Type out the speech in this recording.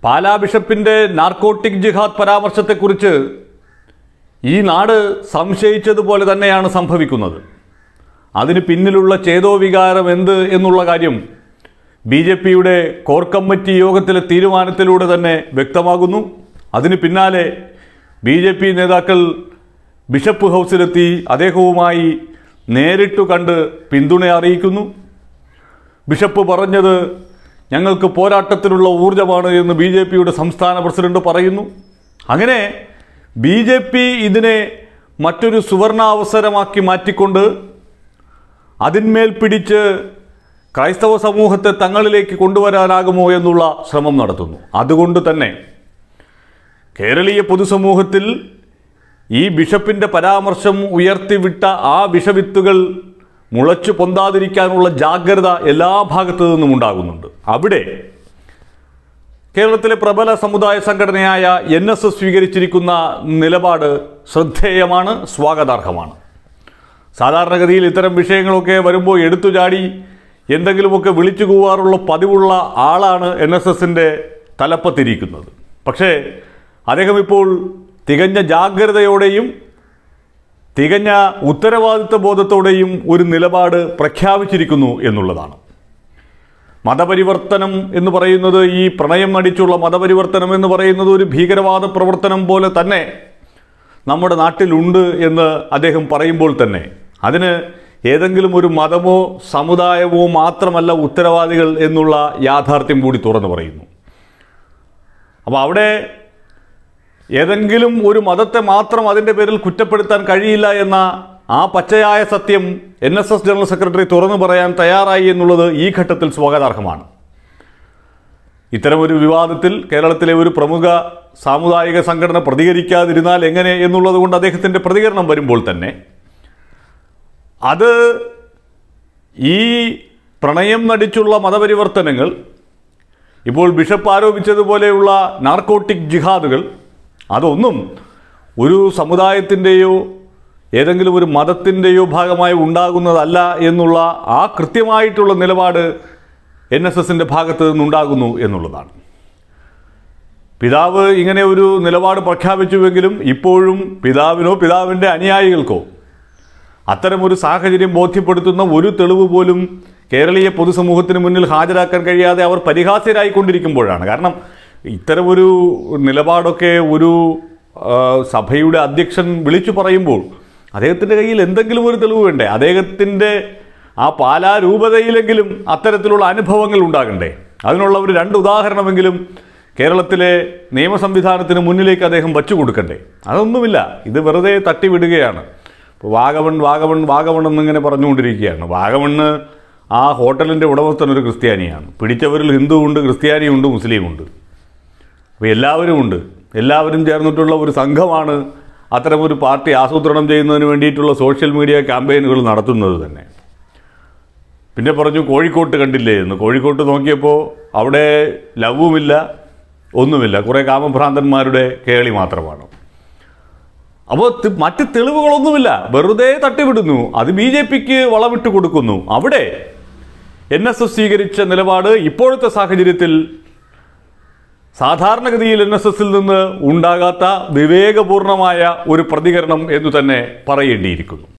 പാലാ ബിഷപ്പിന്റെ നാർക്കോട്ടിക് ജിഹാദ് പരാമർശത്തെക്കുറിച്ച് ഈ നാട് സംശയിച്ചതുപോലെ തന്നെയാണ് സംഭവിക്കുന്നത് അതിന് പിന്നിലുള്ള ചേതോവികാരം എന്ത് എന്നുള്ള കാര്യം ബി ജെ പിയുടെ കോർ കമ്മിറ്റി യോഗത്തിലെ തീരുമാനത്തിലൂടെ തന്നെ വ്യക്തമാകുന്നു അതിന് പിന്നാലെ ബി ജെ പി നേതാക്കൾ ബിഷപ്പ് ഹൗസിലെത്തി അദ്ദേഹവുമായി നേരിട്ടു കണ്ട് പിന്തുണ അറിയിക്കുന്നു ബിഷപ്പ് പറഞ്ഞത് ഞങ്ങൾക്ക് പോരാട്ടത്തിനുള്ള ഊർജമാണ് എന്ന് ബി ജെ പിയുടെ സംസ്ഥാന പ്രസിഡന്റ് പറയുന്നു അങ്ങനെ ബി ജെ പി ഇതിനെ മറ്റൊരു സുവർണാവസരമാക്കി മാറ്റിക്കൊണ്ട് അതിന്മേൽ പിടിച്ച് ക്രൈസ്തവ സമൂഹത്തെ തങ്ങളിലേക്ക് കൊണ്ടുവരാനാകുമോ എന്നുള്ള ശ്രമം നടത്തുന്നു അതുകൊണ്ട് തന്നെ കേരളീയ പൊതുസമൂഹത്തിൽ ഈ ബിഷപ്പിന്റെ പരാമർശം ഉയർത്തിവിട്ട ആ വിഷവിത്തുകൾ മുളച്ചു പൊന്താതിരിക്കാനുള്ള ജാഗ്രത എല്ലാ ഭാഗത്തു നിന്നും ഉണ്ടാകുന്നുണ്ട് അവിടെ കേരളത്തിലെ പ്രബല സമുദായ സംഘടനയായ എൻ എസ് എസ് സ്വീകരിച്ചിരിക്കുന്ന നിലപാട് ശ്രദ്ധേയമാണ് സ്വാഗതാർഹമാണ് സാധാരണഗതിയിൽ ഇത്തരം വിഷയങ്ങളൊക്കെ വരുമ്പോൾ എടുത്തു ചാടി എന്തെങ്കിലുമൊക്കെ വിളിച്ചു കൂവാറുള്ള പതിവുള്ള ആളാണ് എൻ എസ് എസിൻ്റെ തലപ്പത്തിരിക്കുന്നത് പക്ഷേ അദ്ദേഹം ഇപ്പോൾ തികഞ്ഞ ജാഗ്രതയോടെയും തികഞ്ഞ ഉത്തരവാദിത്വ ബോധത്തോടെയും ഒരു നിലപാട് പ്രഖ്യാപിച്ചിരിക്കുന്നു എന്നുള്ളതാണ് മതപരിവർത്തനം എന്ന് പറയുന്നത് ഈ പ്രണയം നടിച്ചുള്ള മതപരിവർത്തനം എന്ന് പറയുന്നത് ഒരു ഭീകരവാദ പ്രവർത്തനം പോലെ തന്നെ നമ്മുടെ നാട്ടിലുണ്ട് എന്ന് അദ്ദേഹം പറയുമ്പോൾ തന്നെ അതിന് ഏതെങ്കിലും ഒരു മതമോ സമുദായമോ മാത്രമല്ല ഉത്തരവാദികൾ എന്നുള്ള യാഥാർത്ഥ്യം കൂടി തുറന്നു പറയുന്നു അപ്പോൾ അവിടെ ഏതെങ്കിലും ഒരു മതത്തെ മാത്രം അതിൻ്റെ പേരിൽ കുറ്റപ്പെടുത്താൻ കഴിയില്ല എന്ന ആ പച്ചയായ സത്യം N S S general secretary തുറന്നു പറയാൻ തയ്യാറായി എന്നുള്ളത് ഈ ഘട്ടത്തിൽ സ്വാഗതാർഹമാണ് ഇത്തരമൊരു വിവാദത്തിൽ കേരളത്തിലെ ഒരു പ്രമുഖ സാമുദായിക സംഘടന പ്രതികരിക്കാതിരുന്നാൽ എങ്ങനെ എന്നുള്ളത് കൊണ്ട് അദ്ദേഹത്തിൻ്റെ പ്രതികരണം വരുമ്പോൾ തന്നെ അത് ഈ പ്രണയം നടിച്ചുള്ള മതപരിവർത്തനങ്ങൾ ഇപ്പോൾ ബിഷപ്പ് ആരോപിച്ചതുപോലെയുള്ള നാർക്കോട്ടിക് ജിഹാദുകൾ അതൊന്നും ഒരു സമുദായത്തിൻ്റെയോ ഏതെങ്കിലും ഒരു മതത്തിൻ്റെയോ ഭാഗമായി ഉണ്ടാകുന്നതല്ല എന്നുള്ള ആ കൃത്യമായിട്ടുള്ള നിലപാട് എൻ എസ് എസിൻ്റെ ഭാഗത്ത് നിന്നുണ്ടാകുന്നു എന്നുള്ളതാണ് പിതാവ് ഇങ്ങനെ ഒരു നിലപാട് പ്രഖ്യാപിച്ചുവെങ്കിലും ഇപ്പോഴും പിതാവിനോ പിതാവിൻ്റെ അനുയായികൾക്കോ അത്തരമൊരു സാഹചര്യം ബോധ്യപ്പെടുത്തുന്ന ഒരു തെളിവ് പോലും കേരളീയ പൊതുസമൂഹത്തിന് മുന്നിൽ ഹാജരാക്കാൻ കഴിയാതെ അവർ പരിഹാസ്യരായിക്കൊണ്ടിരിക്കുമ്പോഴാണ് കാരണം ഇത്തരമൊരു നിലപാടൊക്കെ ഒരു ആ, സഭയുടെ അധ്യക്ഷൻ വിളിച്ചു പറയുമ്പോൾ അദ്ദേഹത്തിൻ്റെ കയ്യിൽ എന്തെങ്കിലും ഒരു തെളിവ് വേണ്ടേ അദ്ദേഹത്തിൻ്റെ ആ പാലാ രൂപതയിലെങ്കിലും അത്തരത്തിലുള്ള അനുഭവങ്ങൾ ഉണ്ടാകണ്ടേ അതിനുള്ള ഒരു രണ്ട് ഉദാഹരണമെങ്കിലും കേരളത്തിലെ നിയമ സംവിധാനത്തിന് മുന്നിലേക്ക് അദ്ദേഹം വച്ചു കൊടുക്കണ്ടേ അതൊന്നുമില്ല ഇത് വെറുതെ തട്ടിവിടുകയാണ് ഇപ്പോൾ വാഗമൺ വാഗമൺ വാഗമൺ എന്നിങ്ങനെ പറഞ്ഞുകൊണ്ടിരിക്കുകയാണ് വാഗമണ്ണ് ആ ഹോട്ടലിൻ്റെ ഉടമസ്ഥൻ ഒരു ക്രിസ്ത്യാനിയാണ് പിടിച്ചവരിൽ ഹിന്ദുവുണ്ട് ക്രിസ്ത്യാനിയുണ്ട് മുസ്ലിമുണ്ട് അപ്പോൾ എല്ലാവരും ഉണ്ട് എല്ലാവരും ചേർന്നിട്ടുള്ള ഒരു സംഘമാണ് അത്തരമൊരു പാർട്ടി ആസൂത്രണം ചെയ്യുന്നതിന് വേണ്ടിയിട്ടുള്ള സോഷ്യൽ മീഡിയ ക്യാമ്പയിനുകൾ നടത്തുന്നത് തന്നെ പിന്നെ പറഞ്ഞു കോഴിക്കോട്ട് കണ്ടില്ലേ എന്ന് കോഴിക്കോട്ട് നോക്കിയപ്പോൾ അവിടെ ലവുമില്ല ഒന്നുമില്ല കുറേ കാമഭ്രാന്തന്മാരുടെ കേളി മാത്രമാണ് അപ്പോൾ തി- മറ്റ് തെളിവുകളൊന്നുമില്ല വെറുതെ തട്ടിവിടുന്നു അത് ബി ജെ പിക്ക് വളമിട്ട് കൊടുക്കുന്നു അവിടെ എൻ എസ് എസ് സ്വീകരിച്ച നിലപാട് ഇപ്പോഴത്തെ സാഹചര്യത്തിൽ സാധാരണഗതിയിൽ എൻ എസ് എസിൽ നിന്ന് ഉണ്ടാകാത്ത വിവേകപൂർണമായ ഒരു പ്രതികരണം എന്ന് തന്നെ പറയേണ്ടിയിരിക്കുന്നു